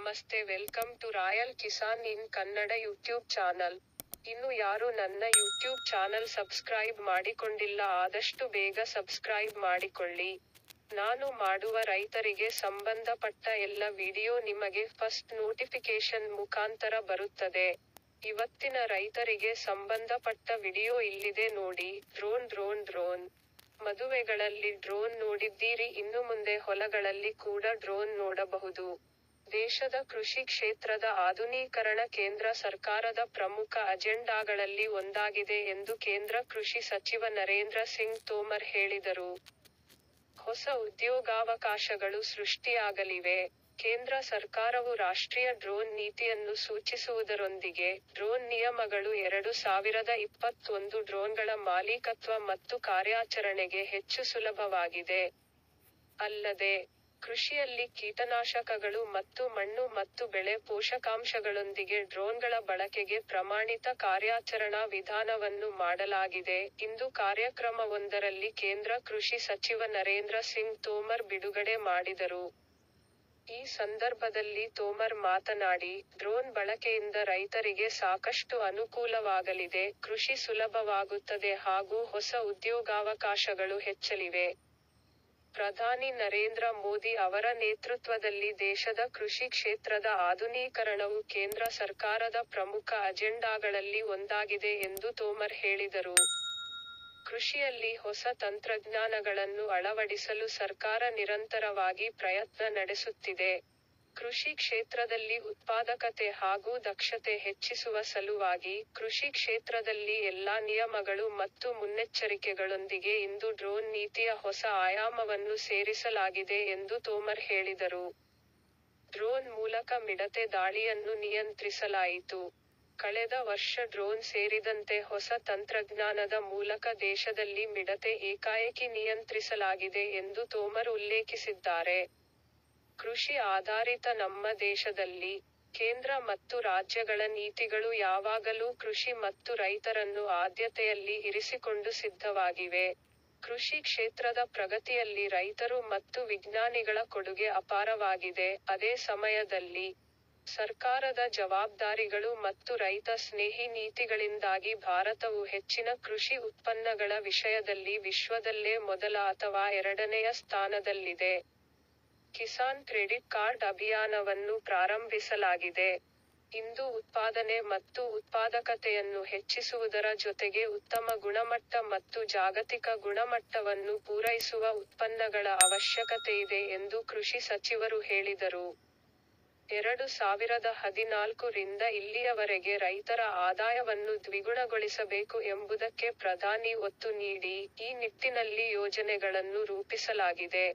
ನಮಸ್ತೆ welcome to royal Kisan in Kannada YouTube channel ಇನ್ನು ಯಾರು ನನ್ನ ಯೂಟ್ಯೂಬ್ ಚಾನಲ್ ಸಬ್ಸ್ಕ್ರೈಬ್ ಮಾಡಿಕೊಂಡಿಲ್ಲ ಆದಷ್ಟು ಬೇಗ ಸಬ್ಸ್ಕ್ರೈಬ್ ಮಾಡಿಕೊಳ್ಳಿ ನಾನು ಮಾಡುವ ರೈತರಿಗೆ ಸಂಬಂಧಪಟ್ಟ ಎಲ್ಲ ವಿಡಿಯೋ ನಿಮಗೆ ಫಸ್ಟ್ ನೋಟಿಫಿಕೇಶನ್ ಮುಖಾಂತರ ಬರುತ್ತದೆ ಇವತ್ತಿನ ರೈತರಿಗೆ ಸಂಬಂಧಪಟ್ಟ ವಿಡಿಯೋ ಇಲ್ಲಿದೆ ನೋಡಿ ಡ್ರೋನ್ ಡ್ರೋನ್ ಡ್ರೋನ್ ಮದುವೆಗಳಲ್ಲಿ ಡ್ರೋನ್ ನೋಡಿದ್ದೀರಿ ಇನ್ನು ಮುಂದೆ ಹೊಲಗಳಲ್ಲಿ ಕೂಡ ಡ್ರೋನ್ ನೋಡಬಹುದು ದೇಶದ ಕೃಷಿ ಕ್ಷೇತ್ರದ ಆಧುನೀಕರಣ ಕೇಂದ್ರ ಸರ್ಕಾರದ ಪ್ರಮುಖ ಅಜೆಂಡಾಗಳಲ್ಲಿ ಒಂದಾಗಿದೆ ಎಂದು ಕೇಂದ್ರ ಕೃಷಿ ಸಚಿವ ನರೇಂದ್ರ ಸಿಂಗ್ ತೋಮರ್ ಹೇಳಿದರು ಹೊಸ ಉದ್ಯೋಗಾವಕಾಶಗಳು ಸೃಷ್ಟಿಯಾಗಲಿವೆ ಕೇಂದ್ರ ಸರ್ಕಾರವು ರಾಷ್ಟ್ರೀಯ ಡ್ರೋನ್ ನೀತಿಯನ್ನು ಸೂಚಿಸುವುದರೊಂದಿಗೆ ಡ್ರೋನ್ ನಿಯಮಗಳು ಎರಡು ಸಾವಿರದ ಇಪ್ಪತ್ತೊಂದು ಡ್ರೋನ್ಗಳ ಮಾಲೀಕತ್ವ ಮತ್ತು ಕಾರ್ಯಾಚರಣೆಗೆ ಹೆಚ್ಚು ಸುಲಭವಾಗಿದೆ ಅಲ್ಲದೆ ಕೃಷಿಯಲ್ಲಿ ಕೀಟನಾಶಕಗಳು ಮತ್ತು ಮಣ್ಣು ಮತ್ತು ಬೆಳೆ ಪೋಷಕಾಂಶಗಳೊಂದಿಗೆ ಡ್ರೋನ್ಗಳ ಬಳಕೆಗೆ ಪ್ರಮಾಣಿತ ಕಾರ್ಯಾಚರಣಾ ವಿಧಾನವನ್ನು ಮಾಡಲಾಗಿದೆ ಇಂದು ಕಾರ್ಯಕ್ರಮವೊಂದರಲ್ಲಿ ಕೇಂದ್ರ ಕೃಷಿ ಸಚಿವ ನರೇಂದ್ರ ಸಿಂಗ್ ತೋಮರ್ ಬಿಡುಗಡೆ ಮಾಡಿದರು ಈ ಸಂದರ್ಭದಲ್ಲಿ ತೋಮರ್ ಮಾತನಾಡಿ ಡ್ರೋನ್ ಬಳಕೆಯಿಂದ ರೈತರಿಗೆ ಸಾಕಷ್ಟು ಅನುಕೂಲವಾಗಲಿದೆ ಕೃಷಿ ಸುಲಭವಾಗುತ್ತದೆ ಹಾಗೂ ಹೊಸ ಉದ್ಯೋಗಾವಕಾಶಗಳು ಹೆಚ್ಚಲಿವೆ ಪ್ರಧಾನಿ ನರೇಂದ್ರ ಮೋದಿ ಅವರ ನೇತೃತ್ವದಲ್ಲಿ ದೇಶದ ಕೃಷಿ ಕ್ಷೇತ್ರದ ಆಧುನೀಕರಣವು ಕೇಂದ್ರ ಸರ್ಕಾರದ ಪ್ರಮುಖ ಅಜೆಂಡಾಗಳಲ್ಲಿ ಒಂದಾಗಿದೆ ಎಂದು ತೋಮರ್ ಹೇಳಿದರು ಕೃಷಿಯಲ್ಲಿ ಹೊಸ ತಂತ್ರಜ್ಞಾನಗಳನ್ನು ಅಳವಡಿಸಲು ಸರ್ಕಾರ ನಿರಂತರವಾಗಿ ಪ್ರಯತ್ನ ನಡೆಸುತ್ತಿದೆ ಕೃಷಿ ಕ್ಷೇತ್ರದಲ್ಲಿ ಉತ್ಪಾದಕತೆ ಹಾಗೂ ದಕ್ಷತೆ ಹೆಚ್ಚಿಸುವ ಸಲುವಾಗಿ ಕೃಷಿ ಕ್ಷೇತ್ರದಲ್ಲಿ ಎಲ್ಲಾ ನಿಯಮಗಳು ಮತ್ತು ಮುನ್ನೆಚ್ಚರಿಕೆಗಳೊಂದಿಗೆ ಇಂದು ಡ್ರೋನ್ ನೀತಿಯ ಹೊಸ ಆಯಾಮವನ್ನು ಸೇರಿಸಲಾಗಿದೆ ಎಂದು ತೋಮರ್ ಹೇಳಿದರು ಡ್ರೋನ್ ಮೂಲಕ ಮಿಡತೆ ದಾಳಿಯನ್ನು ನಿಯಂತ್ರಿಸಲಾಯಿತು ಕಳೆದ ವರ್ಷ ಡ್ರೋನ್ ಸೇರಿದಂತೆ ಹೊಸ ತಂತ್ರಜ್ಞಾನದ ಮೂಲಕ ದೇಶದಲ್ಲಿ ಮಿಡತೆ ಏಕಾಏಕಿ ನಿಯಂತ್ರಿಸಲಾಗಿದೆ ಎಂದು ತೋಮರ್ ಉಲ್ಲೇಖಿಸಿದ್ದಾರೆ ಕೃಷಿ ಆಧಾರಿತ ನಮ್ಮ ದೇಶದಲ್ಲಿ ಕೇಂದ್ರ ಮತ್ತು ರಾಜ್ಯಗಳ ನೀತಿಗಳು ಯಾವಾಗಲೂ ಕೃಷಿ ಮತ್ತು ರೈತರನ್ನು ಆದ್ಯತೆಯಲ್ಲಿ ಇರಿಸಿಕೊಂಡು ಸಿದ್ಧವಾಗಿವೆ ಕೃಷಿ ಕ್ಷೇತ್ರದ ಪ್ರಗತಿಯಲ್ಲಿ ರೈತರು ಮತ್ತು ವಿಜ್ಞಾನಿಗಳ ಕೊಡುಗೆ ಅಪಾರವಾಗಿದೆ ಅದೇ ಸಮಯದಲ್ಲಿ ಸರ್ಕಾರದ ಜವಾಬ್ದಾರಿಗಳು ಮತ್ತು ರೈತ ಸ್ನೇಹಿ ನೀತಿಗಳಿಂದಾಗಿ ಭಾರತವು ಹೆಚ್ಚಿನ ಕೃಷಿ ಉತ್ಪನ್ನಗಳ ವಿಷಯದಲ್ಲಿ ವಿಶ್ವದಲ್ಲೇ ಮೊದಲ ಅಥವಾ ಎರಡನೆಯ ಸ್ಥಾನದಲ್ಲಿದೆ ಕಿಸಾನ್ ಕ್ರೆಡಿಟ್ ಕಾರ್ಡ್ ಅಭಿಯಾನವನ್ನು ಪ್ರಾರಂಭಿಸಲಾಗಿದೆ ಇಂದು ಉತ್ಪಾದನೆ ಮತ್ತು ಉತ್ಪಾದಕತೆಯನ್ನು ಹೆಚ್ಚಿಸುವುದರ ಜೊತೆಗೆ ಉತ್ತಮ ಗುಣಮಟ್ಟ ಮತ್ತು ಜಾಗತಿಕ ಗುಣಮಟ್ಟವನ್ನು ಪೂರೈಸುವ ಉತ್ಪನ್ನಗಳ ಅವಶ್ಯಕತೆಯಿದೆ ಎಂದು ಕೃಷಿ ಸಚಿವರು ಹೇಳಿದರು ಎರಡು ಸಾವಿರದ ಹದಿನಾಲ್ಕು ರಿಂದ ಇಲ್ಲಿಯವರೆಗೆ ರೈತರ ಆದಾಯವನ್ನು ದ್ವಿಗುಣಗೊಳಿಸಬೇಕು ಎಂಬುದಕ್ಕೆ ಪ್ರಧಾನಿ ಒತ್ತು ನೀಡಿ ಈ ನಿಟ್ಟಿನಲ್ಲಿ ಯೋಜನೆಗಳನ್ನು ರೂಪಿಸಲಾಗಿದೆ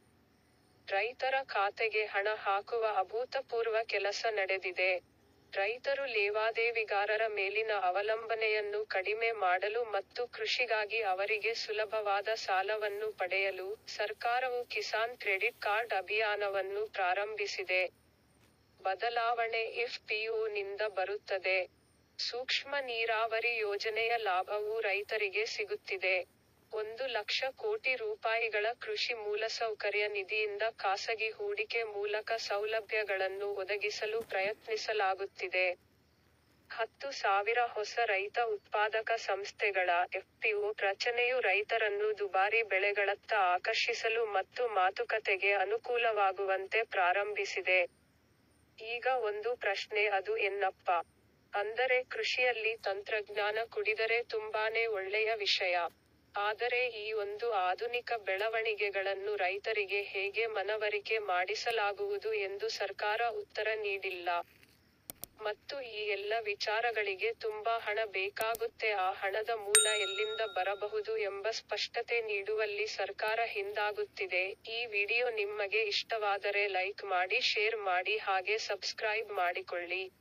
ರೈತರ ಖಾತೆಗೆ ಹಣ ಹಾಕುವ ಅಭೂತಪೂರ್ವ ಕೆಲಸ ನಡೆದಿದೆ ರೈತರು ಲೇವಾದೇವಿಗಾರರ ಮೇಲಿನ ಅವಲಂಬನೆಯನ್ನು ಕಡಿಮೆ ಮಾಡಲು ಮತ್ತು ಕೃಷಿಗಾಗಿ ಅವರಿಗೆ ಸುಲಭವಾದ ಸಾಲವನ್ನು ಪಡೆಯಲು ಸರ್ಕಾರವು ಕಿಸಾನ್ ಕ್ರೆಡಿಟ್ ಕಾರ್ಡ್ ಅಭಿಯಾನವನ್ನು ಪ್ರಾರಂಭಿಸಿದೆ ಬದಲಾವಣೆ ಎಫ್ಪಿಒ ನಿಂದ ಬರುತ್ತದೆ ಸೂಕ್ಷ್ಮ ನೀರಾವರಿ ಯೋಜನೆಯ ಲಾಭವು ರೈತರಿಗೆ ಸಿಗುತ್ತಿದೆ ಒಂದು ಲಕ್ಷ ಕೋಟಿ ರೂಪಾಯಿಗಳ ಕೃಷಿ ಮೂಲಸೌಕರ್ಯ ನಿಧಿಯಿಂದ ಖಾಸಗಿ ಹೂಡಿಕೆ ಮೂಲಕ ಸೌಲಭ್ಯಗಳನ್ನು ಒದಗಿಸಲು ಪ್ರಯತ್ನಿಸಲಾಗುತ್ತಿದೆ ಹತ್ತು ಸಾವಿರ ಹೊಸ ರೈತ ಉತ್ಪಾದಕ ಸಂಸ್ಥೆಗಳ ಎಫ್ಪಿಒ ರಚನೆಯು ರೈತರನ್ನು ದುಬಾರಿ ಬೆಳೆಗಳತ್ತ ಆಕರ್ಷಿಸಲು ಮತ್ತು ಮಾತುಕತೆಗೆ ಅನುಕೂಲವಾಗುವಂತೆ ಪ್ರಾರಂಭಿಸಿದೆ ಈಗ ಒಂದು ಪ್ರಶ್ನೆ ಅದು ಎನ್ನಪ್ಪ ಅಂದರೆ ಕೃಷಿಯಲ್ಲಿ ತಂತ್ರಜ್ಞಾನ ಕುಡಿದರೆ ತುಂಬಾನೇ ಒಳ್ಳೆಯ ವಿಷಯ ಆದರೆ ಈ ಒಂದು ಆಧುನಿಕ ಬೆಳವಣಿಗೆಗಳನ್ನು ರೈತರಿಗೆ ಹೇಗೆ ಮನವರಿಕೆ ಮಾಡಿಸಲಾಗುವುದು ಎಂದು ಸರ್ಕಾರ ಉತ್ತರ ನೀಡಿಲ್ಲ ಮತ್ತು ಈ ಎಲ್ಲ ವಿಚಾರಗಳಿಗೆ ತುಂಬಾ ಹಣ ಬೇಕಾಗುತ್ತೆ ಆ ಹಣದ ಮೂಲ ಎಲ್ಲಿಂದ ಬರಬಹುದು ಎಂಬ ಸ್ಪಷ್ಟತೆ ನೀಡುವಲ್ಲಿ ಸರ್ಕಾರ ಹಿಂದಾಗುತ್ತಿದೆ ಈ ವಿಡಿಯೋ ನಿಮಗೆ ಇಷ್ಟವಾದರೆ ಲೈಕ್ ಮಾಡಿ ಶೇರ್ ಮಾಡಿ ಹಾಗೆ ಸಬ್ಸ್ಕ್ರೈಬ್ ಮಾಡಿಕೊಳ್ಳಿ